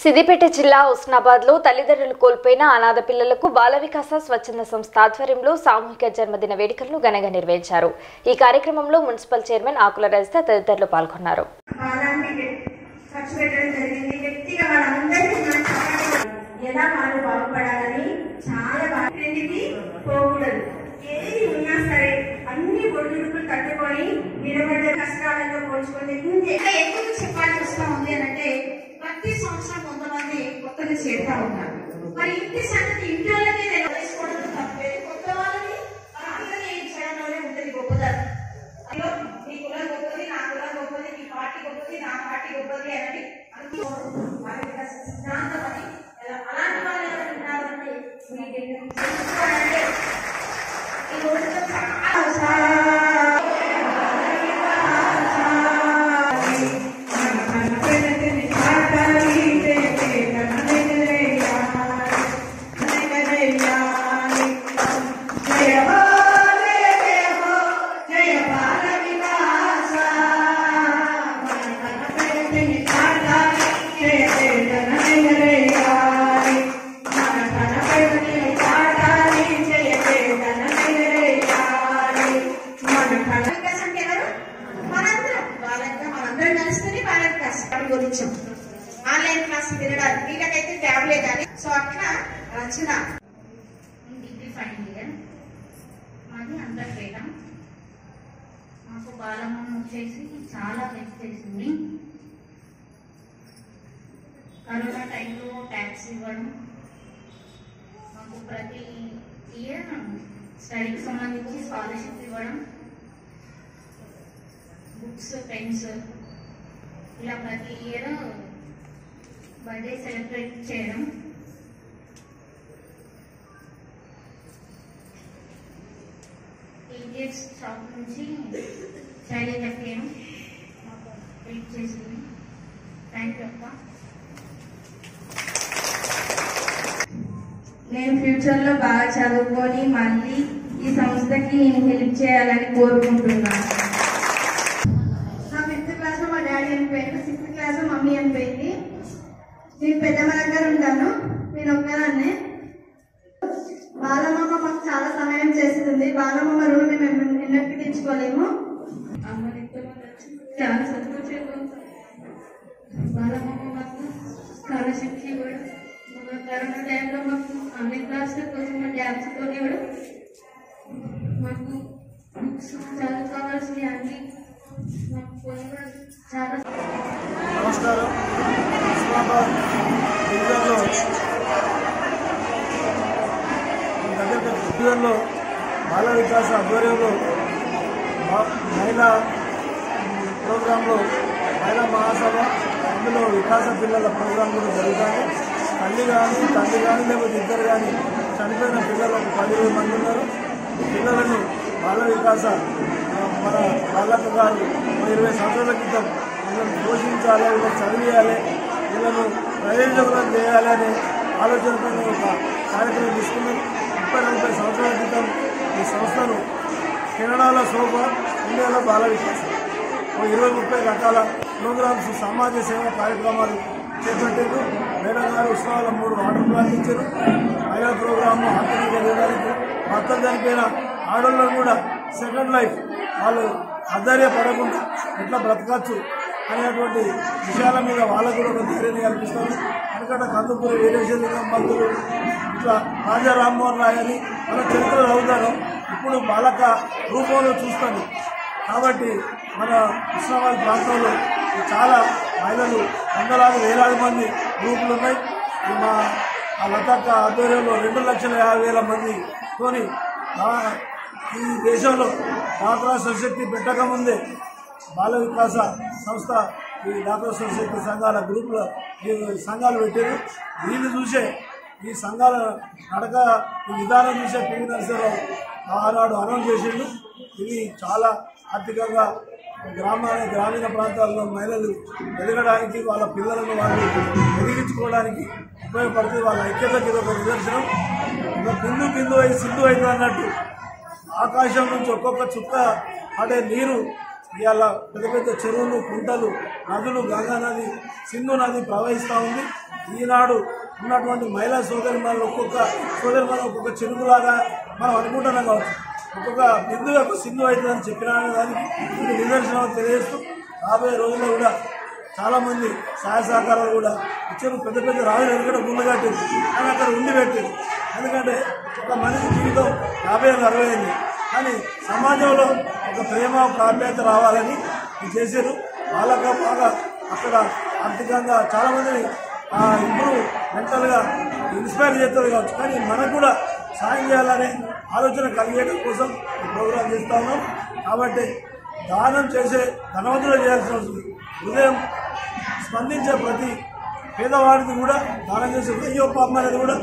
సిద్దిపేట జిల్లా హుస్నాబాద్ లో తల్లిదండ్రులు కోల్పోయిన అనాథ పిల్లలకు బాల వికాస స్వచ్ఛంద సంస్థ ఆధ్వర్యంలో సామూహిక జన్మదిన వేడుకలను ఘనంగా నిర్వహించారు ఈ కార్యక్రమంలో మున్సిపల్ చైర్మన్ ఆకుల రజిత తదితరులు పాల్గొన్నారు వాళ్ళని ఖర్చు పెట్టడం జరిగింది వ్యక్తిగా వాళ్ళందరికీ మనం చక్కగా ఎలా వాళ్ళు బాగుపడాలని చాలా బాగా రెండిటి పోకూడదు ఏది ఉన్నా సరే అన్ని ఒడిదుడుకులు తట్టుకొని నిలబడ్డ కష్టాలతో పోల్చుకొని ముందే ఇంకా ఎందుకు చెప్పాల్సి వస్తా ఉంది అని అంటే ప్రతి సంవత్సరం కొంతమంది కొత్తగా చేరుతా ఉన్నారు మరి ఇంటి సంగతి ఇంటి వాళ్ళకే తెలుసుకోవడం తప్పే కొత్త వాళ్ళని అందరినీ చేయడంలోనే ఉంటుంది గొప్పదనం అయ్యో నీ కులం గొప్పది నా కులం గొప్పది నీ పార్టీ గొప్పది నా పార్టీ గొప్పది అని అనుకోవడం వారి యొక్క సిద్ధాంతం అని ఎలా- అలాంటి వాళ్ళు ఎవరు ఉన్నారు అంటే మీకు తెలుసుకోవాలంటే ఈ రోజుల్లో చాలా వికాస్ అంటే ఎవరు మనందరం వాళ్ళంతా మనందరం కలిస్తేనే వాళ్ళ వికాస్ వాటి గురించి ఆన్లైన్ క్లాస్ తినడానికి వీళ్ళకైతే ట్యాబ్లే కానీ సో అట్లా రచన డిగ్రీ ఫైనల్ ఇయర్ మాది అంతర్పేట మాకు బాలమ్మ వచ్చేసి చాలా హెల్ప్ చేసింది కరోనా టైంలో ట్యాక్స్ ఇవ్వడం మాకు ప్రతి ఇయర్ స్టడీకి సంబంధించి స్కాలర్షిప్ ఇవ్వడం బుక్స్ పెన్స్ ఇలా ప్రతి ఇయర్ బర్త్డే సెలబ్రేట్ చేయడం టీజీఎస్ షాప్ నుంచి శైలజ కేమ్ మాకు హెల్ప్ చేసింది థ్యాంక్ యూ అక్క నేను ఫ్యూచర్ లో బాగా చదువుకొని మళ్ళీ ఈ సంస్థకి నేను హెల్ప్ చేయాలని కోరుకుంటున్నాను నా ఫిఫ్త్ క్లాస్ లో మా డాడీ చనిపోయింది సిక్స్త్ క్లాస్ లో మమ్మీ చనిపోయింది నేను పెద్దమ్మ దగ్గర ఉంటాను నేను ఒక్కదాన్నే బాలమ్మ మాకు చాలా సహాయం చేస్తుంది బాలమ్మ రుణం మేము ఎన్నటికీ తెచ్చుకోలేము చాలా సంతోషంగా బాలమ్మ మాకు స్కాలర్షిప్ ఇవ్వడం మన కరోనా టైంలో మాకు అన్ని క్లాసుల కోసం డ్యాన్స్ ఇవ్వడం మాకు బుక్స్ చదువు కావాల్సిన అన్ని మాకు కొనివ్వడం చాలా నమస్కారం ఇస్లామాబాద్ డివిజన్లో దగ్గర డివిజన్లో బాల వికాస ఆధ్వర్యంలో మా- మహిళా ప్రోగ్రాంలో మహిళా మహాసభ అందులో వికాస పిల్లల ప్రోగ్రాం కూడా జరుగుతుంది తల్లి కానీ తండ్రి కానీ లేకపోతే ఇద్దరు కానీ చనిపోయిన పిల్లలకు పదివేల మంది ఉన్నారు పిల్లలను బాల వికాస ఆ, మన బాలక గారు ఒక ఇరవై సంవత్సరాల క్రితం వీళ్ళని పోషించాలి వీళ్ళని చదివేయాలి వీళ్ళను ప్రయోజకులను చేయాలి అనే ఆలోచనతో ఒక కార్యక్రమం తీసుకున్నాం ముప్పై నలభై సంవత్సరాల క్రితం ఈ సంస్థను కెనడాలో శోభ ఇండియాలో బాల వికాసం ఓ ఇరవై ముప్పై రకాల ప్రోగ్రామ్స్ సమాజ సేవ కార్యక్రమాలు చేపట్టారు మేడం గారు ఉత్సవాల మూడు వాటర్ ప్లాంట్ ఇచ్చారు మహిళా ప్రోగ్రామ్ ఆర్థిక చేయడానికి భర్తలు చనిపోయిన ఆడవాళ్ళను కూడా సెకండ్ లైఫ్ వాళ్ళు అధైర్యపడకుండా ఎట్లా బ్రతకచ్చు అనేటువంటి విషయాల మీద వాళ్ళకు కూడా ఒక ధైర్యాన్ని కల్పిస్తారు ఎందుకంటే కందుకూరి వీరేశ్వరలింగం పంతులు ఇట్లా రాజా రామ్మోహన్ రాయ్ అని మన చరిత్ర చదువుతారు ఇప్పుడు బాలక రూపంలో చూస్తాను కాబట్టి మన ఇస్లామాబాద్ ప్రాంతంలో చాలా మహిళలు వందలాది వేలాది మంది గ్రూపులు ఉన్నాయి ఈ మా ఆ లతక్క ఆధ్వర్యంలో రెండు లక్షల యాభై వేల మంది తోని ఆ- ఈ దేశంలో డాక్రా సొసైటీ పెట్టకముందే బాల వికాస సంస్థ ఈ డాక్టర్ సొసైటీ సంఘాల గ్రూపుల ఈ సంఘాలు పెట్టారు దీన్ని చూసే ఈ సంఘాల నడక ఈ విధానం చూసే పివి నరసింహరావు ఆనాడు అనౌన్స్ చేసిండు ఇది చాలా ఆర్థికంగా గ్రామాల గ్రామీణ ప్రాంతాల్లో మహిళలు ఎదగడానికి వాళ్ళ పిల్లలను వాళ్ళు ఎదిగించుకోవడానికి ఉపయోగపడుతుంది వాళ్ళ ఐక్యతకి ఇది ఒక నిదర్శనం ఒక బిందు బిందు అయి సింధు అయింది అన్నట్టు ఆకాశం నుంచి ఒక్కొక్క చుక్క పడే నీరు ఇవాళ పెద్ద పెద్ద చెరువులు కుంటలు నదులు గంగా నది సింధు నది ప్రవహిస్తూ ఉంది ఈనాడు ఉన్నటువంటి మహిళా సోదరి మన ఒక్కొక్క సోదరి మన ఒక్కొక్క చెరువులాగా మనం అనుకుంటున్నాం కావచ్చు ఒక్కొక్క బిందువు ఒక సింధు అవుతుందని చెప్పిన దానికి ఇది నిదర్శనం తెలియజేస్తూ రాబోయే రోజుల్లో కూడా చాలా మంది సహాయ సహకారాలు కూడా ఇచ్చారు పెద్ద పెద్ద రాజులు ఎందుకంటే గుండె కట్టారు కానీ అక్కడ ఉండి పెట్టారు ఎందుకంటే ఒక మనిషి జీవితం యాభై ఏళ్ళు అరవై అయింది కానీ సమాజంలో ఒక ప్రేమ ఒక ఆప్యాయత రావాలని ఇది చేశారు వాళ్ళకు బాగా అక్కడ ఆర్థికంగా చాలా మందిని ఇంప్రూవ్ మెంటల్గా ఇన్స్పైర్ చేస్తారు కావచ్చు కానీ మనకు కూడా సాయం చేయాలనే ఆలోచన కలిగేయడం కోసం ఈ ప్రోగ్రాం చేస్తా ఉన్నాం కాబట్టి దానం చేసే ధనవంతులు చేయాల్సిన అవసరం ఉంది. హృదయం స్పందించే ప్రతి పేదవాడికి కూడా దానం చేసే అయ్యో పాపం అనేది కూడా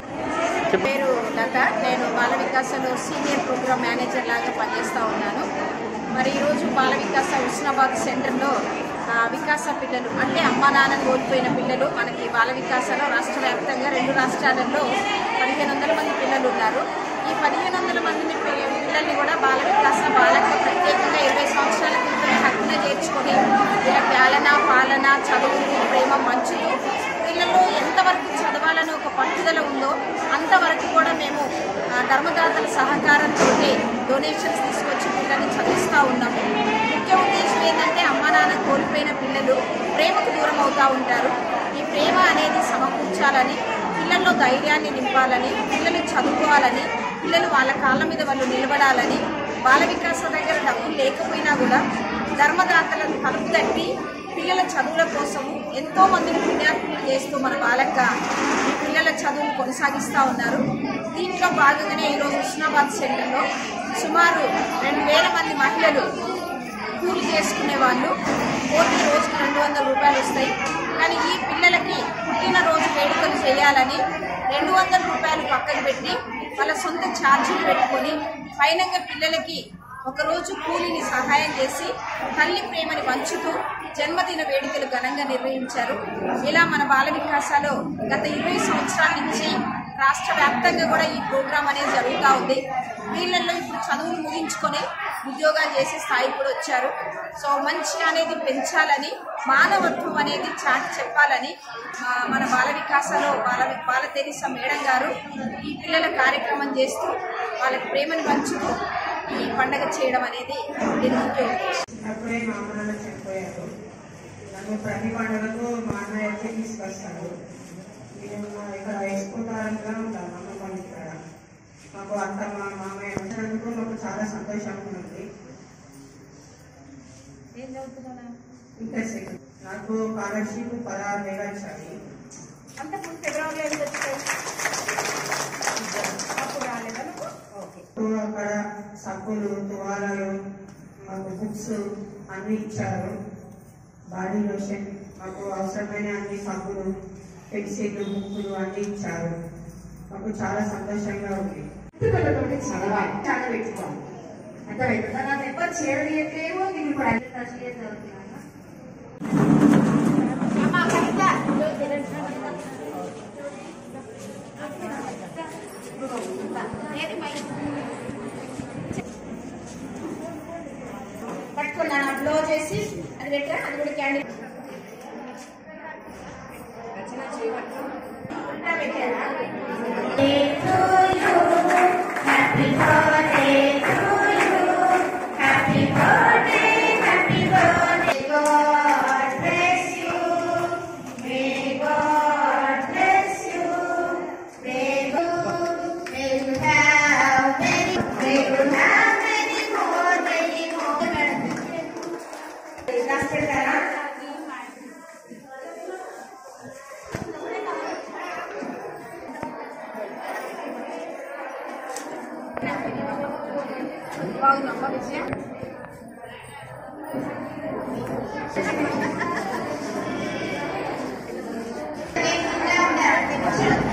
పేరు లత నేను బాల వికాసలో సీనియర్ ప్రోగ్రామ్ మేనేజర్ లాగా పనిచేస్తూ ఉన్నాను మరి ఈరోజు బాల వికాస హుస్నాబాద్ సెంటర్లో ఆ, వికాస పిల్లలు అంటే అమ్మా నాన్నని కోల్పోయిన పిల్లలు మనకి బాల వికాసలో రాష్ట్ర వ్యాప్తంగా రెండు రాష్ట్రాలలో పదిహేను వందల మంది పిల్లలు ఉన్నారు ఈ పదిహేను వందల మందిని పి- పిల్లల్ని కూడా బాల వికాస బాలకు ప్రత్యేకంగా ఇరవై సంవత్సరాల క్రితమే హక్కున చేర్చుకొని వీళ్ళకి పాలన పాలన చదువులు ప్రేమ పంచుతూ పిల్లలు ఎంతవరకు చదవాలని ఒక పట్టుదల ఉందో అంతవరకు కూడా మేము ఆ, ధర్మదాతల సహకారంతో డొనేషన్స్ తీసుకొచ్చి పిల్లల్ని చదివిస్తూ ఉన్నాము ముఖ్య ఉద్దేశం ఏంటంటే అమ్మ నాన్న కోల్పోయిన పిల్లలు ప్రేమకు దూరం అవుతూ ఉంటారు ఈ ప్రేమ అనేది సమకూర్చాలని పిల్లల్లో ధైర్యాన్ని నింపాలని పిల్లలు చదువుకోవాలని పిల్లలు వాళ్ళ కాళ్ళ మీద వాళ్ళు నిలబడాలని బాల వికాస దగ్గర డబ్బులు లేకపోయినా కూడా ధర్మదాతలను కలుపు తట్టి పిల్లల చదువుల కోసము ఎంతో మందిని పుణ్యాత్ములు చేస్తూ మన బాలక్క ఈ పిల్లల చదువులు కొనసాగిస్తూ ఉన్నారు దీంట్లో భాగంగానే ఈరోజు హుస్నాబాద్ సెంటర్లో సుమారు రెండు వేల మంది మహిళలు కూలి చేసుకునే వాళ్ళు కోటి రోజుకి రెండు వందల రూపాయలు వస్తాయి కానీ ఈ పిల్లలకి పుట్టినరోజు వేడుకలు చేయాలని రెండు వందల రూపాయలు పక్కన పెట్టి వాళ్ళ సొంత ఛార్జీలు పెట్టుకొని పైనంగా పిల్లలకి ఒకరోజు కూలిని సహాయం చేసి తల్లి ప్రేమని పంచుతూ జన్మదిన వేడుకలు ఘనంగా నిర్వహించారు ఇలా మన బాల వికాసాలో గత ఇరవై సంవత్సరాల నుంచి రాష్ట్ర వ్యాప్తంగా కూడా ఈ ప్రోగ్రాం అనేది జరుగుతూ ఉంది వీళ్ళల్లో ఇప్పుడు చదువులు ముగించుకొని ఉద్యోగాలు చేసే స్థాయికి కూడా వచ్చారు సో మంచి అనేది పెంచాలని మానవత్వం అనేది చాటి చెప్పాలని ఆ, మన బాల వికాసలో బాల బాల తెరిస మేడం గారు ఈ పిల్లల కార్యక్రమం చేస్తూ వాళ్ళకి ప్రేమను పంచుతూ ఈ పండగ చేయడం అనేది దీని ముఖ్య ఉద్దేశం అప్పుడే మా అమ్మ నాన్న చనిపోయారు నన్ను ప్రతి పండుగకు మా అన్నయ్య వచ్చి తీసుకొస్తాడు నేను ఇక్కడ వేసుకుంటారంగా ఉంటాను అమ్మమ్మ ఇక్కడ మాకు అత్త మా మామయ్య వచ్చినందుకు మాకు చాలా సంతోషంగా ఉంది ఏం చదువుతున్నా ఇంకా సెకండ్ నాకు స్కాలర్షిప్ పదహారు వేలు వచ్చాయి అంత ముందు ఫిబ్రవరిలో ఎందుకు వచ్చాయి అప్పుడు రాలేదా నువ్వు ఓకే ఇప్పుడు అక్కడ సబ్బులు తువాలలు మాకు బుక్స్ అన్ని ఇచ్చారు బాడీ లోషన్ మాకు అవసరమైన అన్ని సబ్బులు పెన్సిళ్ళు బుక్కులు అన్ని ఇచ్చారు మాకు చాలా సంతోషంగా ఉంది పిల్లలతోటి చదవాలి చదువు పెట్టుకోవాలి అర్థమవుతుందా నాకు ఎవరు చేరలేదేమో నేను ఇప్పుడు అన్ని ఫస్ట్ ఇయర్ చదువుతున్నాను అమ్మా, కవిత. ఏది మైక్? పట్టుకున్నాను బ్లో చేసి అది పెట్టా అది కూడా క్యాండిల్ రచన చేయబట్టు ఉంటా పెట్టారా బాగుందమ్మా విజయ నేను